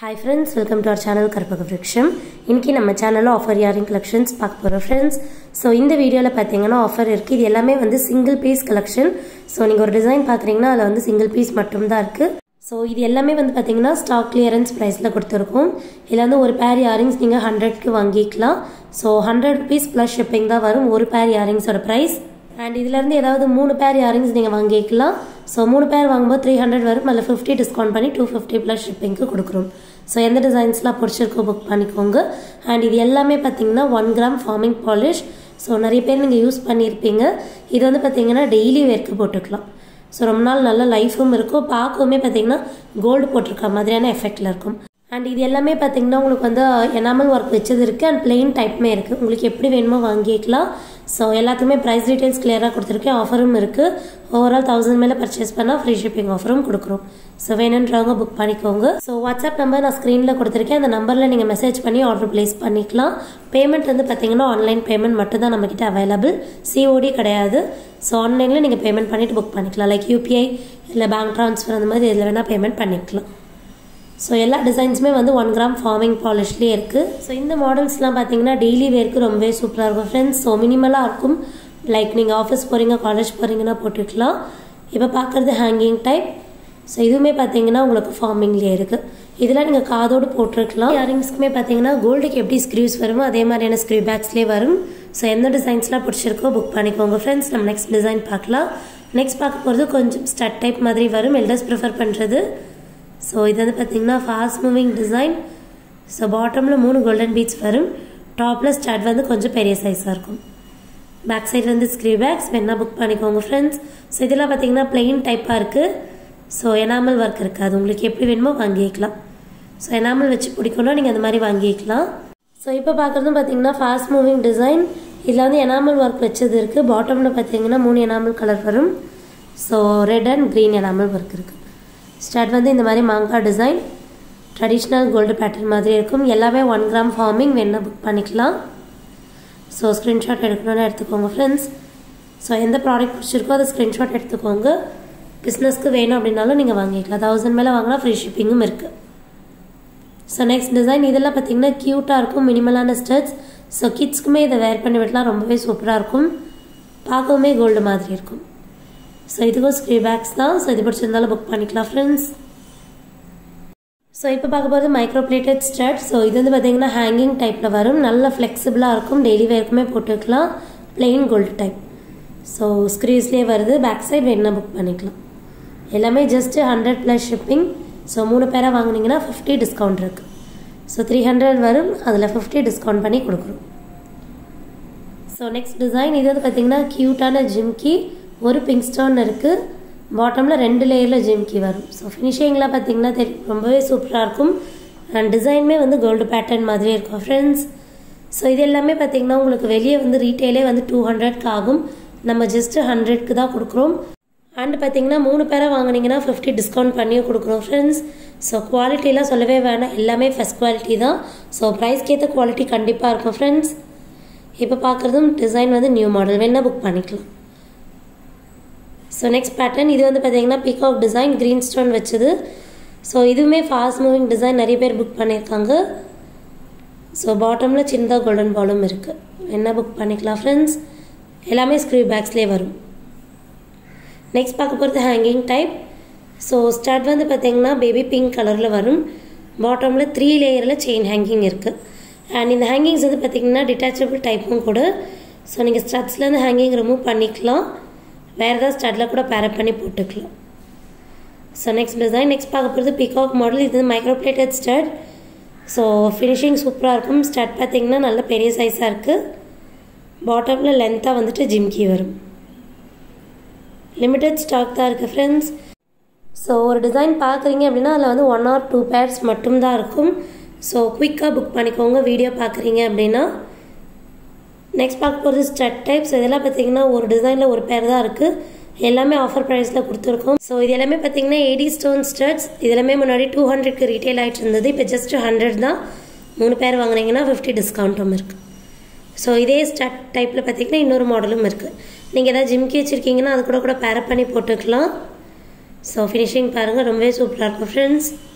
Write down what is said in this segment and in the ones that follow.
hi friends welcome to our channel Karpaga Virutcham இன்னைக்கு நம்ம சேனலில் ஆஃபர் இயரிங் கலெக்ஷன்ஸ் பார்க்க போகிறோம் ஃப்ரெண்ட்ஸ் ஸோ இந்த வீடியோவில் பார்த்தீங்கன்னா ஆஃபர் இருக்குது இது எல்லாமே வந்து சிங்கிள் பீஸ் கலெக்ஷன் ஸோ நீங்கள் ஒரு டிசைன் பார்க்குறீங்கன்னா அதில் வந்து சிங்கிள் பீஸ் மட்டும்தான் இருக்குது ஸோ இது எல்லாமே வந்து பார்த்தீங்கன்னா ஸ்டாக் கிளியரன்ஸ் ப்ரைஸில் கொடுத்துருக்கோம் இதில் வந்து ஒரு பேர் இயரிங்ஸ் நீங்கள் ஹண்ட்ரட்க்கு வாங்கிக்கலாம் so hundred rupees plus shipping தான் வரும் ஒரு பேர் இயரிங்ஸோட ப்ரைஸ் அண்ட் இதுலேருந்து ஏதாவது மூணு பேர் இயரிங்ஸ் நீங்கள் வாங்கிக்கலாம் ஸோ மூணு பேர் வாங்கும்போது த்ரீ ஹண்ட்ரட் வரும் அதில் ஃபிஃப்டி டிஸ்கவுண்ட் பண்ணி டூ ஃபிஃப்டி ப்ளஸ் ஷிப்பிங்க்கு கொடுக்குறோம் ஸோ எந்த டிசைன்ஸ்லாம் பிடிச்சிருக்கோ புக் பண்ணிக்கோங்க அண்ட் இது எல்லாமே பார்த்தீங்கன்னா one gram forming polish so நிறைய பேர் நீங்கள் யூஸ் பண்ணியிருப்பீங்க இது வந்து பார்த்தீங்கன்னா டெய்லி வேர்க்கு போட்டுக்கலாம் ஸோ ரொம்ப நாள் நல்ல லைஃபும் இருக்கும் பார்க்கவுமே பார்த்தீங்கன்னா கோல்டு போட்டிருக்க மாதிரியான எஃபெக்டில் இருக்கும் அண்ட் இது எல்லாமே பார்த்தீங்கன்னா உங்களுக்கு வந்து எனாமல் ஒர்க் வச்சது இருக்குது அண்ட் பிளெயின் டைப்புமே இருக்குது உங்களுக்கு எப்படி வேணுமோ வாங்கிக்கலாம் ஸோ எல்லாத்துக்குமே ப்ரைஸ் டீட்டெயில்ஸ் கிளியராக கொடுத்துருக்கேன் ஆஃபரும் இருக்குது ஓவரால் தௌசண்ட் மேலே பர்ச்சேஸ் பண்ணால் ஃப்ரீ ஷிப்பிங் ஆஃபரும் கொடுக்குறோம் ஸோ வேணுன்றவங்க புக் பண்ணிக்கோங்க ஸோ வாட்ஸ்அப் நம்பர் நான் ஸ்க்ரீனில் கொடுத்துருக்கேன் அந்த நம்பரில் நீங்கள் மெசேஜ் பண்ணி ஆர்டர் ப்ளேஸ் பண்ணிக்கலாம் பேமெண்ட் வந்து பார்த்தீங்கன்னா ஆன்லைன் பேமெண்ட் மட்டும் தான் நம்மக்கிட்ட அவைலபிள் சிஓடி கிடையாது ஸோ ஆன்லைனில் நீங்கள் பேமெண்ட் பண்ணிவிட்டு புக் பண்ணிக்கலாம் லைக் யூபிஐ இல்லை பேங்க் ட்ரான்ஸ்ஃபர் அந்த மாதிரி இதில் வேணால் பேமெண்ட் பண்ணிக்கலாம் ஸோ எல்லா டிசைன்ஸுமே வந்து ஒன் கிராம் ஃபார்மிங் பாலிஷ்லேயே இருக்குது ஸோ இந்த மாடல்ஸ்லாம் பார்த்தீங்கன்னா டெய்லி வேர்க்கு ரொம்பவே சூப்பராக இருக்கும் ஃப்ரெண்ட்ஸ் ஸோ மினிமலாக இருக்கும் லைக் நீங்கள் ஆஃபீஸ் போகிறீங்க காலேஜ் போகிறீங்கன்னா போட்டுக்கலாம் இப்போ பார்க்குறது ஹேங்கிங் டைப் ஸோ இதுவுமே பார்த்தீங்கன்னா உங்களுக்கு ஃபார்மிங்லேயே இருக்குது இதில் நீங்கள் காதோடு போட்டிருக்கலாம் இயரிங்ஸ்க்குமே பார்த்தீங்கன்னா கோல்டுக்கு எப்படி ஸ்க்ரீவ்ஸ் வருமோ அதே மாதிரியான ஸ்க்ரீவ் பேக்ஸ்லேயே வரும் ஸோ எந்த டிசைன்ஸ்லாம் பிடிச்சிருக்கோ புக் பண்ணிக்கோங்க ஃப்ரெண்ட்ஸ் நம்ம நெக்ஸ்ட் டிசைன் பார்க்கலாம் நெக்ஸ்ட் பார்க்க போகிறது கொஞ்சம் ஸ்டட் டைப் மாதிரி வரும் எல்டர்ஸ் ப்ரிஃபர் பண்ணுறது ஸோ இது வந்து பார்த்தீங்கன்னா ஃபாஸ்ட் மூவிங் டிசைன் ஸோ பாட்டமில் மூணு கோல்டன் பீட்ஸ் வரும் டாப்பில் ஸ்டார்ட் வந்து கொஞ்சம் பெரிய சைஸாக இருக்கும் பேக் சைடு வந்து ஸ்க்ரீ பேக்ஸ் வேணால் புக் பண்ணிக்கோங்க ஃப்ரெண்ட்ஸ் ஸோ இதெல்லாம் பார்த்தீங்கன்னா பிளெயின் டைப்பாக இருக்குது ஸோ எனாமல் ஒர்க் இருக்காது உங்களுக்கு எப்படி வேணுமோ வாங்கிக்கலாம் ஸோ எனாமல் வச்சு பிடிக்கணும் நீங்கள் அந்த மாதிரி வாங்கிக்கலாம் ஸோ இப்போ பார்க்குறதும் பார்த்தீங்கன்னா ஃபாஸ்ட் மூவிங் டிசைன் இதில் வந்து எனாமல் ஒர்க் வச்சது இருக்குது பாட்டமில் பார்த்தீங்கன்னா மூணு எனாமல் கலர் வரும் so red and green enamel work இருக்குது ஸ்டார்ட் வந்து இந்த மாதிரி மாங்காய் டிசைன் ட்ரெடிஷ்னல் கோல்டு பேட்டர்ன் மாதிரி இருக்கும் எல்லாமே ஒன் கிராம் ஃபார்மிங் வேணால் புக் பண்ணிக்கலாம் ஸோ ஸ்க்ரீன்ஷாட் எடுக்கணும்னு எடுத்துக்கோங்க ஃப்ரெண்ட்ஸ் ஸோ எந்த ப்ராடக்ட் பிடிச்சிருக்கோ அதை ஸ்க்ரீன்ஷாட் எடுத்துக்கோங்க பிஸ்னஸ்க்கு வேணும் அப்படின்னாலும் நீங்கள் வாங்கிக்கலாம் தௌசண்ட் மேலே வாங்கினா ஃப்ரீ ஷிப்பிங்கும் இருக்குது ஸோ நெக்ஸ்ட் டிசைன் இதெல்லாம் பார்த்தீங்கன்னா க்யூட்டாக இருக்கும் மினிமலான ஸ்டட்ஸ் ஸோ கிட்ஸ்க்குமே இதை வேர் பண்ணி விடலாம் ரொம்பவே சூப்பராக இருக்கும் பார்க்கவுமே கோல்டு மாதிரி இருக்கும் ஸோ இதுக்கும் ஸ்க்ரீ பேக்ஸ் தான் ஸோ இது பிடிச்சிருந்தாலும் புக் பண்ணிக்கலாம் ஃப்ரெண்ட்ஸ் ஸோ இப்போ பார்க்க போகிறது மைக்ரோ பிளேட்டட் ஸ்டட் ஸோ இது வந்து பார்த்தீங்கன்னா ஹேங்கிங் டைப்பில் வரும் நல்ல ஃப்ளெக்சிபிளாக இருக்கும் டெய்லி வேர்க்குமே போட்டுக்கலாம் பிளெயின் கோல்டு டைப் ஸோ ஸ்க்ரீஸ்லேயே வருது பேக் சைட் வேணுன்னா புக் பண்ணிக்கலாம் எல்லாமே just hundred plus shipping so மூணு பேராக வாங்கினீங்கன்னா ஃபிஃப்டி டிஸ்கவுண்ட் இருக்குது ஸோ த்ரீ ஹண்ட்ரட் வரும் அதில் ஃபிஃப்டி டிஸ்கவுண்ட் பண்ணி கொடுக்குறோம் ஸோ நெக்ஸ்ட் டிசைன் இது வந்து பார்த்தீங்கன்னா க்யூட்டான ஜிம்கி ஒரு பிங்க் ஸ்டோன் இருக்குது பாட்டமில் ரெண்டு லேயரில் ஜிம்கி வரும் ஸோ ஃபினிஷிங்லாம் பார்த்தீங்கன்னா தெரியும் ரொம்பவே சூப்பராக இருக்கும் அண்ட் டிசைனுமே வந்து கோல்டு பேட்டர்ன் மாதிரி இருக்கும் ஃப்ரெண்ட்ஸ் ஸோ இது எல்லாமே பார்த்தீங்கன்னா உங்களுக்கு வெளியே வந்து ரீட்டெயிலே வந்து டூ ஹண்ட்ரட்க்கு ஆகும் நம்ம ஜஸ்ட்டு ஹண்ட்ரட்க்கு தான் கொடுக்குறோம் அண்ட் பார்த்தீங்கன்னா மூணு பேரை வாங்கினீங்கன்னா ஃபிஃப்டி டிஸ்கவுண்ட் பண்ணியும் கொடுக்குறோம் ஃப்ரெண்ட்ஸ் ஸோ குவாலிட்டிலாம் சொல்லவே வேணாம் எல்லாமே ஃபஸ்ட் குவாலிட்டி தான் ஸோ ப்ரைஸ்க்கு ஏற்ற குவாலிட்டி கண்டிப்பாக இருக்கும் ஃப்ரெண்ட்ஸ் இப்போ பார்க்குறதும் டிசைன் வந்து நியூ மாடல் வேணால் புக் பண்ணிக்கலாம் ஸோ நெக்ஸ்ட் பேட்டர்ன் இது வந்து பார்த்தீங்கன்னா பிகாக் டிசைன் க்ரீன் ஸ்டோன் வச்சது ஸோ இதுவுமே ஃபாஸ்ட் மூவிங் டிசைன் நிறைய பேர் புக் பண்ணியிருக்காங்க ஸோ பாட்டமில் சின்னதாக கோல்டன் பாலும் இருக்குது என்ன புக் பண்ணிக்கலாம் ஃப்ரெண்ட்ஸ் எல்லாமே ஸ்க்ரீவ் பேக்ஸ்லேயே வரும் நெக்ஸ்ட் பார்க்க போகிறது ஹேங்கிங் டைப் ஸோ ஸ்டார்ட் வந்து பார்த்தீங்கன்னா பேபி பிங்க் கலரில் வரும் பாட்டமில் த்ரீ லேயரில் செயின் ஹேங்கிங் இருக்குது அண்ட் இந்த ஹேங்கிங்ஸ் வந்து பார்த்தீங்கன்னா டிட்டாச்சபிள் டைப்பும் கூட ஸோ நீங்கள் ஸ்டட்ஸ்லேருந்து ஹேங்கிங் ரிமூவ் பண்ணிக்கலாம் வேறு ஏதாவது ஸ்டட்டில் கூட பேரப் பண்ணி போட்டுக்கலாம் ஸோ நெக்ஸ்ட் டிசைன் நெக்ஸ்ட் பார்க்க போகிறது பிகாக் மாடல் இது micro plated stud so finishing சூப்பராக இருக்கும் ஸ்டட் பார்த்தீங்கன்னா நல்ல பெரிய சைஸாக இருக்குது பாட்டமில் லென்த்தாக வந்துட்டு ஜிம்கி வரும் லிமிட்டட் ஸ்டாக் தான் இருக்குது ஃப்ரெண்ட்ஸ் ஸோ ஒரு டிசைன் பார்க்குறீங்க அப்படின்னா அதில் வந்து ஒன் ஆர் டூ பேர்ஸ் மட்டும்தான் இருக்கும் ஸோ குயிக்காக புக் பண்ணிக்கோங்க வீடியோ பார்க்குறீங்க அப்படின்னா நெக்ஸ்ட் பார்க்க போகிறது ஸ்டட் டைப்ஸ் இதெல்லாம் பார்த்தீங்கன்னா ஒரு டிசைனில் ஒரு பேர் தான் இருக்குது எல்லாமே ஆஃபர் ப்ரைஸில் கொடுத்துருக்கோம் ஸோ இது எல்லாமே பார்த்தீங்கன்னா எயிட்டி ஸ்டோன் ஸ்டட்ஸ் இது எல்லாமே முன்னாடி டூ ஹண்ட்ரட்க்கு ரீட்டைல் ஆகிட்டு இருந்தது இப்போ ஜஸ்ட் ஹண்ட்ரட் தான் மூணு பேர் வாங்கினீங்கன்னா ஃபிஃப்டி டிஸ்கவுண்ட்டும் இருக்குது ஸோ இதே ஸ்டட் டைப்பில் பார்த்தீங்கன்னா இன்னொரு மாடலும் இருக்குது நீங்கள் எதாவது ஜிம்கி வச்சுருக்கீங்கன்னா அது கூட கூட பேரப் பண்ணி போட்டுக்கலாம் ஸோ ஃபினிஷிங் பாருங்கள் ரொம்பவே சூப்பராக இருக்கும் ஃப்ரெண்ட்ஸ்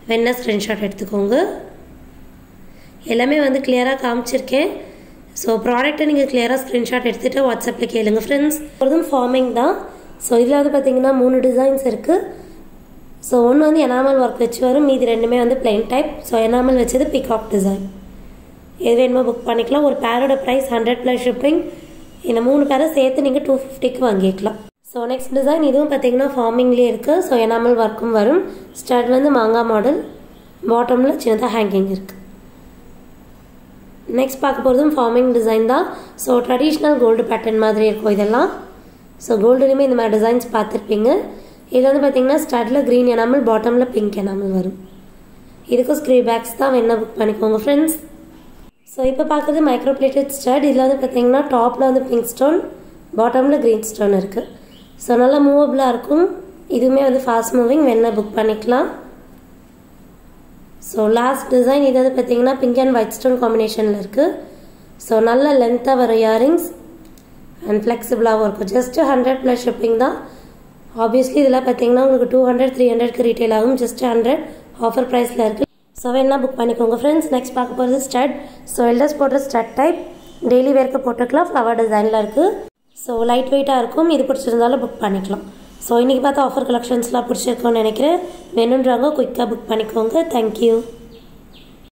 வேணா ஸ்க்ரீன்ஷாட் எடுத்துக்கோங்க எல்லாமே வந்து கிளியராக காமிச்சிருக்கேன் ஸோ ப்ராடக்ட்டை நீங்கள் கிளியராக ஸ்க்ரீன்ஷாட் எடுத்துகிட்டு வாட்ஸ்அப்பில் கேளுங்க ஃப்ரெண்ட்ஸ் ஒருதும் ஃபார்மிங் தான் ஸோ இதில் வந்து பார்த்தீங்கன்னா மூணு டிசைன்ஸ் இருக்குது ஸோ ஒன்று வந்து எனாமல் ஒர்க் வச்சு வரும் மீதி ரெண்டுமே வந்து பிளைன் டைப் ஸோ எனாமல் வச்சது பிகாக் டிசைன் எது வேணுமோ புக் பண்ணிக்கலாம் ஒரு பேரோட ப்ரைஸ் ஹண்ட்ரட் ப்ளஸ் ஷிப்பிங் இந்த மூணு பேரை சேர்த்து நீங்கள் டூ ஃபிஃப்டிக்கு வாங்கிக்கலாம் ஸோ நெக்ஸ்ட் டிசைன் இதுவும் பார்த்தீங்கன்னா ஃபார்மிங்லேயே இருக்குது ஸோ எனாமல் ஒர்க்கும் வரும் ஸ்டார்ட் வந்து மாங்காய் மாடல் பாட்டமில் சின்னதாக ஹேங்கிங் இருக்குது நெக்ஸ்ட் பார்க்க போகிறதும் ஃபார்மிங் டிசைன் தான் ஸோ ட்ரெடிஷ்னல் கோல்டு பேட்டர்ன் மாதிரி இருக்கும் இதெல்லாம் ஸோ கோல்டுலேயுமே இந்த மாதிரி டிசைன்ஸ் பார்த்துருப்பீங்க இதில் வந்து பார்த்தீங்கன்னா ஸ்டார்டில் க்ரீன் எனாமல் பாட்டமில் பிங்க் எனாமல் வரும் இதுக்கும் ஸ்க்ரீ பேக்ஸ் தான் வேணால் புக் பண்ணிக்கோங்க ஃப்ரெண்ட்ஸ் ஸோ இப்போ பார்க்குறது மைக்ரோ பிளேட்டட் ஸ்டட் இதில் வந்து பார்த்தீங்கன்னா டாப்பில் வந்து பிங்க் ஸ்டோன் பாட்டமில் க்ரீன் ஸ்டோன் இருக்குது ஸோ நல்லா மூவபிளாக இருக்கும் இதுவுமே வந்து ஃபாஸ்ட் மூவிங் வேணால் புக் பண்ணிக்கலாம் ஸோ லாஸ்ட் டிசைன் இது வந்து பார்த்தீங்கன்னா பிங்க் அண்ட் ஒயிட் ஸ்டோன் காம்பினேஷனில் இருக்குது ஸோ நல்ல லென்த்தாக வர இயரிங்ஸ் அண்ட் ஃப்ளெக்சிபிளாகவும் இருக்கும் ஜஸ்ட்டு ஹண்ட்ரட் ப்ளஸ் ஷிப்பிங் தான் ஆப்வியஸ்லி இதில் பார்த்தீங்கன்னா உங்களுக்கு டூ ஹண்ட்ரட் த்ரீ ஹண்ட்ரட்க்கு ரீட்டைல் ஆகும் ஜஸ்ட் ஹண்ட்ரட் ஆஃபர் ப்ரைஸில் இருக்குது ஸோ வேணா புக் பண்ணிக்கோங்க ஃப்ரெண்ட்ஸ் நெக்ஸ்ட் பார்க்க போகிறது ஸ்டட் ஸோ எல்டர்ஸ் போடுற ஸ்டட் டைப் டெய்லி வேர்க்கு போட்டுக்கலாம் ஃப்ளவர் டிசைனில் இருக்குது ஸோ லைட் வெயிட்டாக இருக்கும் இது பிடிச்சிருந்தாலும் புக் பண்ணிக்கலாம் ஸோ இன்றைக்கி பார்த்தா ஆஃபர் கலெக்ஷன்ஸ்லாம் பிடிச்சிருக்கோன்னு நினைக்கிறேன் வேணுன்றவங்க குயிக்காக புக் பண்ணிக்கோங்க தேங்க்யூ